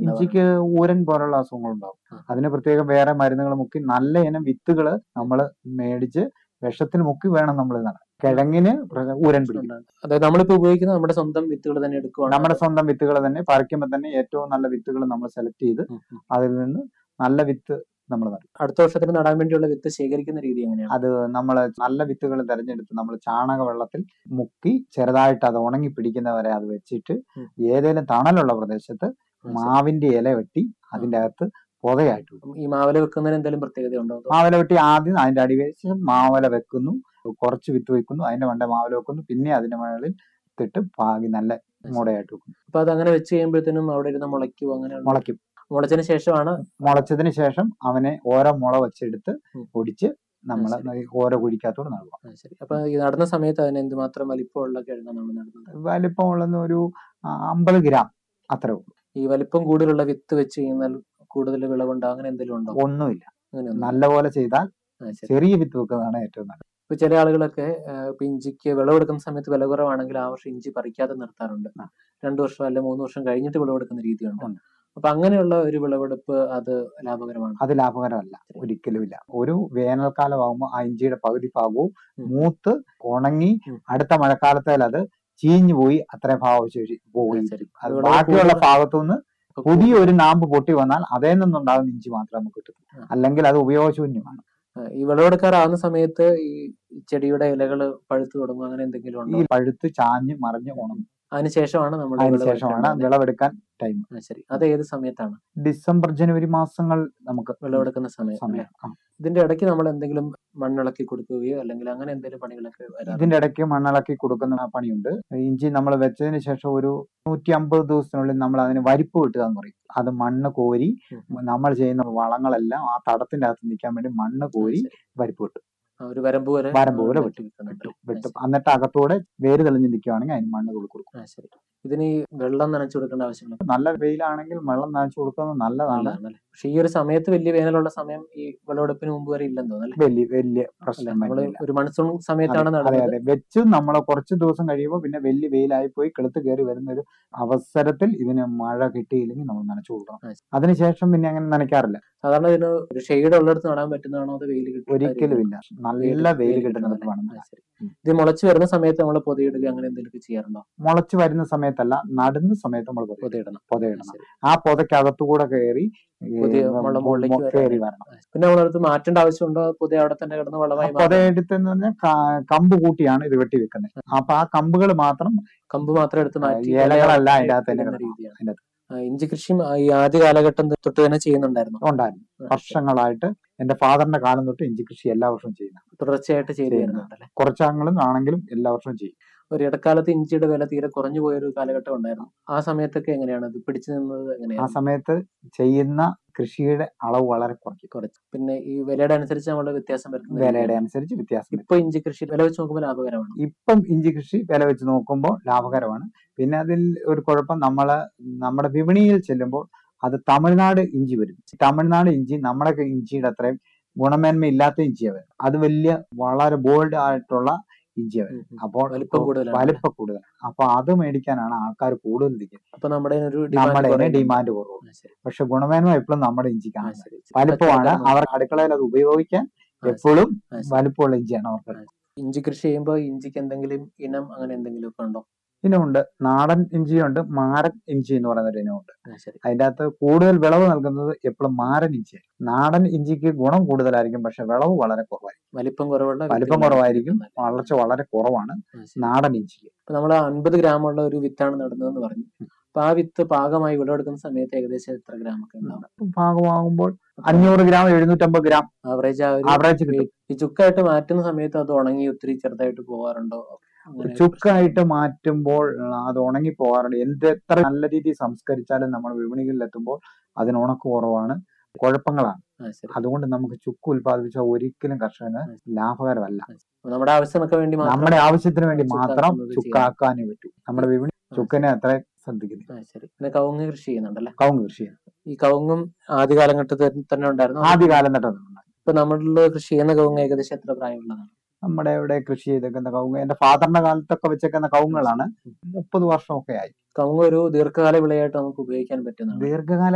ഇഞ്ചിക്ക് ഊരൻ പോലുള്ള അസുഖങ്ങളുണ്ടാവും ആ. അതിന് പ്രത്യേകം വേറെ മരുന്നുകൾ മുക്കി നല്ല ഇനം വിത്തുകൾ നമ്മൾ മേടിച്ച് വിഷത്തിൽ മുക്കി വേണം നമ്മൾ നടാൻ കിഴങ്ങിന് പ്ര- ഊരൻ പിടിക്കും ഉണ്ടാകും. അതായത് നമ്മളിപ്പോ ഉപയോഗിക്കുന്ന നമ്മുടെ സ്വന്തം വിത്തുകൾ തന്നെ എടുക്കുവാണ് നമ്മുടെ സ്വന്തം വിത്തുകൾ തന്നെ പറിക്കുമ്പോൾ തന്നെ ഏറ്റവും നല്ല വിത്തുകൾ നമ്മൾ സെലക്ട് ചെയ്ത് ഉം, ഉം. അതിൽ നിന്ന് നല്ല വിത്ത് നമ്മൾ നടും അടുത്ത വർഷത്തിന് നടാൻ വേണ്ടിയുള്ള വിത്ത് ശേഖരിക്കുന്ന രീതി എങ്ങനെയാണ് അത് നമ്മൾ നല്ല വിത്തുകൾ തിരഞ്ഞെടുത്ത് നമ്മൾ ചാണക വെള്ളത്തിൽ മുക്കി ചെറുതായിട്ട് അത് ഉണങ്ങി പിടിക്കുന്നവരെ അത് വെച്ചിട്ട് ഉം. ഏതെങ്കിലും തണലുള്ള പ്രദേശത്ത് മാവിന്റെ ഇല വെട്ടി അതിന്റെ അകത്ത് പൊതയായിട്ട് വെക്കും ഈ മാവല വെക്കുന്നതിന് എന്തെങ്കിലും പ്രത്യേകത ഉണ്ടോ അതോ മാവല വെട്ടി ആദ്യം അതിന്റെ അടി വെച്ച് മാവല വെക്കുന്നു കുറച്ച് വിത്ത് വെക്കുന്നു അതിന്റെ മണ്ട മാവല വെക്കുന്നു പിന്നെ അതിന്റെ മുകളിൽ ഇട്ടിട്ട് പാകി നല്ല മുടയായിട്ട് വെക്കുന്നു അപ്പൊ അത് അങ്ങനെ വെച്ച് കഴിയുമ്പോഴത്തേനും അവിടെ ഇരുന്ന് മുളയ്ക്കും അങ്ങനെ മുളയ്ക്കും മുളച്ചതിന് ശേഷമാണ് മുളച്ചതിന് ശേഷം അവനെ ഓരോ മുള വെച്ചെടുത്ത് ഉം. ഒടിച്ച് നമ്മൾ ആ, ഓരോ കുഴിക്കകത്തോട് നടുക ആ, ശരി അപ്പൊ ഈ നടുന്ന സമയത്ത് അതിന് എന്തുമാത്രം വലിപ്പമുള്ള കിഴങ്ങാണ് നമ്മൾ നടുന്നത് വലിപ്പമുള്ളത് ഒരു ആ, അമ്പത് ഗ്രാം അത്രേ ഉള്ളൂ ഈ വലിപ്പം കൂടുതലുള്ള വിത്ത് വെച്ച് കഴിഞ്ഞാൽ കൂടുതൽ വിളവുണ്ടോ അങ്ങനെ എന്തെങ്കിലും ഉണ്ടോ ഒന്നുമില്ല അങ്ങനെയൊന്നും നല്ലപോലെ ചെയ്താൽ ആ, ശരി ചെറിയ വിത്ത് വെക്കുന്നതാണ് ഏറ്റവും നല്ലത് ഇപ്പൊ ചില ആളുകളൊക്കെ ആ, ഇപ്പൊ ഇഞ്ചിക്ക് വിളവെടുക്കുന്ന സമയത്ത് വില കുറവാണെങ്കിൽ ആ വർഷം ഇഞ്ചി പറിക്കാതെ നിർത്താറുണ്ട് ആ. രണ്ടു വർഷം അല്ലെ മൂന്ന് വർഷം കഴിഞ്ഞിട്ട് വിളവെടുക്കുന്ന രീതിയുണ്ട് ഉണ്ട്. അപ്പൊ അങ്ങനെയുള്ള ഒരു വിളവെടുപ്പ് അത് ലാഭകരമാണ് അത് ലാഭകരമല്ല ഒരിക്കലുമില്ല ഒരു വേനൽക്കാലം ആകുമ്പോൾ ആ ഇഞ്ചിയുടെ പകുതി ഭാഗവും ഉം. മൂത്ത് ഉണങ്ങി ഉം. അടുത്ത മഴക്കാലത്തേൽ അത് ചീഞ്ഞു പോയി അത്രയും ഭാവശേഷി പോയി ശരി അത് വിളവ് ബാക്കിയുള്ള കൂടുതൽ- ഭാഗത്തുനിന്ന് ഇപ്പൊ പുതിയ ഒരു നാമ്പ് പൊട്ടി വന്നാൽ അതേ നിന്നുണ്ടാകുന്ന ഇഞ്ചി മാത്രമേ നമുക്ക് കിട്ടൂ ആ. അല്ലെങ്കിൽ അത് ഉപയോഗശൂന്യമാണ് ആ, ഈ വിളവെടുക്കാറാവുന്ന സമയത്ത് ഈ ചെടിയുടെ ഇലകൾ പഴുത്തു തുടങ്ങും അങ്ങനെ എന്തെങ്കിലും ഈ ഉണ്ടോ പഴുത്ത് ചാഞ്ഞ് മറിഞ്ഞ് ഉണങ്ങും അതിനുശേഷമാണ് നമ്മൾ അതിനുശേഷമാണ് വിളവെടുക്കാൻ ടൈം ശരി അത് ഏത് സമയത്താണ് ഡിസംബർ ജനുവരി മാസങ്ങൾ നമുക്ക് വിളവെടുക്കുന്ന സമയം അല്ലേ? സമയം ആ. ഇതിന്റെ ഇടയ്ക്ക് നമ്മൾ എന്തെങ്കിലും മണ്ണിളക്കി കൊടുക്കുകയോ അല്ലെങ്കിൽ അങ്ങനെ എന്തെങ്കിലും പണികളൊക്കെ വരാറുണ്ടോ? ഇതിന്റെ ഇടയ്ക്ക് മണ്ണിളക്കി കൊടുക്കുന്ന പണിയുണ്ട് ഇഞ്ചി നമ്മൾ വെച്ചതിന് ശേഷം ഒരു നൂറ്റി അമ്പത് ദിവസത്തിനുള്ളിൽ നമ്മൾ അതിന് വരിപ്പ് കിട്ടുക എന്ന് പറയും അത് മണ്ണ് കോരി ഉം. നമ്മൾ ചെയ്യുന്ന വളങ്ങളെല്ലാം ആ തടത്തിന്റെ അകത്ത് നിൽക്കാൻ വേണ്ടി മണ്ണ് കോരി ശരി. വരിപ്പ് കിട്ടും ആ, ഒരു വരമ്പ് വരെ വരമ്പ് വരെ വെട്ടി വെട്ടും. വെക്കുന്നുണ്ട്. വിട്ടും ആ, വിട്ടും ശരി. എന്നിട്ട് അകത്തൂടെ വേര് തെളിഞ്ഞ് നിൽക്കുകയാണെങ്കിൽ അതിന് മണ്ണ് കൊടുക്കും കൊടുക്കും ആ, ശരി ഇതിന് ഈ വെള്ളം നനച്ചു കൊടുക്കേണ്ട ആവശ്യമില്ല നല്ല വെയിലാണെങ്കിൽ വെള്ളം നനച്ചു കൊടുക്കുന്നത് നല്ലതാണ് നല്ലതാണല്ലേ പക്ഷെ ഈ ഒരു സമയത്ത് വലിയ വേനലുള്ള സമയം ഈ വിളവെടുപ്പിന് മുമ്പ് വരെ ഇല്ലെന്ന് തോന്നുന്നു വലിയ വലിയ അല്ലേ പ്രശ്നം നമ്മള് വരുന്നില്ല. ഒരു മൺസൂൺ സമയത്താണ് അതെ അതെ നടുന്നത് അതെ വെച്ച് നമ്മൾ കുറച്ച് ദിവസം കഴിയുമ്പോൾ പിന്നെ വലിയ വെയിലായി പോയി കിളുത്ത് കയറി വരുന്ന ഒരു അവസരത്തിൽ ഇതിന് മഴ കിട്ടിയില്ലെങ്കിൽ നമ്മൾ നനച്ചു കൊടുക്കണം ആ. അതിനുശേഷം പിന്നെ അങ്ങനെ നനയ്ക്കാറില്ല സാധാരണ ഇതിന് ഒരു ഷെയ്ഡ് ഉള്ളിടത്ത് നടാൻ പറ്റുന്നതാണോ അത് വെയിൽ ഒരിക്കലും ഇല്ല നല്ല വെയിൽ കിട്ടുന്നിടത്ത് വേണം നടാൻ. ഇത് മുളച്ചു വരുന്ന സമയത്ത് നമ്മൾ പൊതിയിടുക അങ്ങനെ എന്തെങ്കിലും ചെയ്യാറുണ്ടോ മുളച്ച് വരുന്ന സമയത്തല്ല നടുന്ന സമയത്ത് നമ്മൾ പൊത- പൊതിയിടണം ആ, പൊതയിടണം ശരി. ആ പൊതയ്ക്കകത്തുകൂടെ കയറി ഈ പുതിയ മുള മുകളിലേക്ക് മൊ- കയറി വരണം പിന്നെ നമ്മളടുത്ത് മാറ്റേണ്ട ആവശ്യമുണ്ടോ പൊതി അവിടെ തന്നെ കിടന്ന് വളമായി മാറും പൊതയെടുത്തെന്ന് പറഞ്ഞാൽ ക- കമ്പ് കൂട്ടിയാണ് ഇത് വെട്ടി വെക്കുന്നത് അപ്പൊ ആ കമ്പുകൾ മാത്രം കമ്പ് മാത്രം എടുത്ത് മാറ്റി ഇലകളല്ല ഇല അതിന്റെ അകത്ത് തന്നെ ഇടുന്ന കിടക്കണം. രീതിയാണ് അതിന്റെ ആ, ഇഞ്ചി കൃഷിയും ആ, ഈ ആദ്യ കാലഘട്ടം തൊട്ട് തന്നെ ചെയ്യുന്നുണ്ടായിരുന്നു ഉണ്ടായിരുന്നു വർഷങ്ങളായിട്ട് എന്റെ ഫാദറിന്റെ കാലം തൊട്ട് ഇഞ്ചി കൃഷി എല്ലാ വർഷവും ചെയ്യുന്ന തുടർച്ചയായിട്ട് ചെയ്തു ചെയ്യുന്നു. വരുന്നുണ്ടല്ലേ കുറച്ചാണെങ്കിലും ആണെങ്കിലും എല്ലാ വർഷവും ചെയ്യും ഒരു ഇടക്കാലത്ത് ഇഞ്ചിയുടെ വില തീരെ കുറഞ്ഞു പോയൊരു കാലഘട്ടം ഉണ്ടായിരുന്നു ആ സമയത്തൊക്കെ എങ്ങനെയാണ് ഇത് പിടിച്ചു നിന്നത് ആ എങ്ങനെയാണ് സമയത്ത് ചെയ്യുന്ന കൃഷിയുടെ അളവ് വളരെ കുറയ്ക്കും കുറച്ച് പിന്നെ ഈ വിലയുടെ അനുസരിച്ച് നമ്മുടെ വ്യത്യാസം വരുന്നത് വിലയുടെ അനുസരിച്ച് വ്യത്യാസം വരും. ഇപ്പൊ ഇഞ്ചി കൃഷി വില വെച്ച് നോക്കുമ്പോൾ ലാഭകരമാണ് ഇപ്പം ഇഞ്ചി കൃഷി വില വെച്ച് നോക്കുമ്പോൾ ലാഭകരമാണ് പിന്നെ അതിൽ ഒരു കുഴപ്പം നമ്മള് നമ്മുടെ വിപണിയിൽ ചെല്ലുമ്പോൾ അത് തമിഴ്നാട് ഇഞ്ചി വരും തമിഴ്നാട് ഇഞ്ചി നമ്മുടെ ഇഞ്ചിയുടെ അത്രയും ഗുണമേന്മ ഇല്ലാത്ത ഇഞ്ചിയാണ് വരും അത് വലിയ വളരെ ബോൾഡ് ആയിട്ടുള്ള ഇഞ്ചിയാണ് വരും ഉം, ഉം. അപ്പോൾ വലിപ്പം കൂടുതലാണ് വലിപ്പം കൂടുതലാണ് അപ്പൊ അത് മേടിക്കാനാണ് ആൾക്കാർ കൂടുതൽ ഇരിക്കുന്നത് അപ്പൊ നമ്മുടെ ഒരു നമ്മുടെ ഡിമാൻഡ് ഡിമാൻഡ് കുറവ് പക്ഷെ ഗുണമേന്മ എപ്പോഴും നമ്മുടെ ഇഞ്ചിക്കാണ് വലിപ്പമാണ് വലിപ്പമാണ് അവർ അടുക്കളയിൽ അത് ഉപയോഗിക്കാൻ എപ്പോഴും വലിപ്പമുള്ള ഇഞ്ചിയാണ് അവർക്ക് ഇഞ്ചി കൃഷി ചെയ്യുമ്പോൾ ഇഞ്ചിക്ക് എന്തെങ്കിലും ഇനം അങ്ങനെ എന്തെങ്കിലും ഒക്കെ ഉണ്ടോ ഇനമുണ്ട് നാടൻ ഇഞ്ചിയുണ്ട് മാരൻ ഇഞ്ചി എന്ന് പറയുന്ന ഒരു ഇനമുണ്ട് ആ, ശരി അതിന്റെ അകത്ത് കൂടുതൽ വിളവ് നൽകുന്നത് എപ്പോഴും മാരൻ ഇഞ്ചിയാണ് നാടൻ ഇഞ്ചിക്ക് ഗുണം കൂടുതലായിരിക്കും പക്ഷെ വിളവ് വളരെ കുറവായിരിക്കും വലിപ്പം കുറവുള്ള വലിപ്പം വിത്തുകളാണ് കുറവായിരിക്കും കിട്ടുന്നത്. വളർച്ച വളരെ കുറവാണ് ആ, ശരി. നാടൻ ഇഞ്ചിക്ക് ഇപ്പൊ നമ്മൾ അൻപത് ഗ്രാമുള്ള ഒരു വിത്താണ് നടുന്നതെന്ന് പറഞ്ഞു അപ്പൊ ആ വിത്ത് പാകമായി വിളവെടുക്കുന്ന സമയത്ത് ഏകദേശം എത്ര ഗ്രാം ഒക്കെ ഉണ്ടാവും ഭാഗമാകുമ്പോൾ അഞ്ഞൂറ് ഗ്രാം എഴുന്നൂറ്റമ്പത് ഗ്രാം ആവറേജ് ആ ഒരു ആവറേജ് കിട്ടും ഈ ചുക്കായിട്ട് മാറ്റുന്ന സമയത്ത് അത് ഉണങ്ങി ഒത്തിരി ചെറുതായിട്ട് പോകാറുണ്ടോ അങ്ങനെ ചുക്കായിട്ട് മാറ്റുമ്പോൾ അത് ഉണങ്ങി പോകാറുണ്ട് എന്ത് എത്ര നല്ല രീതിയിൽ സംസ്കരിച്ചാലും നമ്മൾ വിപണികളിൽ എത്തുമ്പോൾ അതിന് ഉണക്ക് കുറവാണ് കുഴപ്പങ്ങളാണ് ആ, ശരി അതുകൊണ്ട് നമുക്ക് ചുക്ക് ഉൽപ്പാദിപ്പിച്ച ഒരിക്കലും കർഷകന് ലാഭകരമല്ല അപ്പൊ നമ്മുടെ ആവശ്യമൊക്കെ വേണ്ടി മാത്രം നമ്മുടെ ആവശ്യത്തിന് വേണ്ടി മാത്രം ചുക്കാക്കുന്നത് ചുക്കാക്കാനേ പറ്റൂ നമ്മുടെ വിപണി ആ, ചുക്കിനെ അത്ര ശ്രദ്ധിക്കുന്നില്ല ആ, ശരി പിന്നെ കവുങ്ങ് കൃഷി ചെയ്യുന്നുണ്ടല്ലേ കവുങ്ങ് കൃഷി ചെയ്യുന്നത്. ഈ കവുങ്ങും ആദ്യ കാലഘട്ടത്തിൽ തന്നെ ഉണ്ടായിരുന്നു ആദ്യകാലം തൊട്ടുണ്ട് ഇപ്പൊ നമ്മളിൽ കൃഷി ചെയ്യുന്ന കവുങ്ങ് ഏകദേശം എത്ര പ്രായമുള്ളതാണ് നമ്മുടെ ഇവിടെ കൃഷി ചെയ്തേക്കുന്ന കവുങ്ങ് എന്റെ ഫാദറിന്റെ കാലത്തൊക്കെ വെച്ചേക്കുന്ന കവുങ്ങുകളാണ് മുപ്പത് വർഷമൊക്കെ ആയി കവുങ്ങ് ഒരു ദീർഘകാല വിളയായിട്ട് നമുക്ക് ഉപയോഗിക്കാൻ പറ്റുന്നതാണ് ദീർഘകാല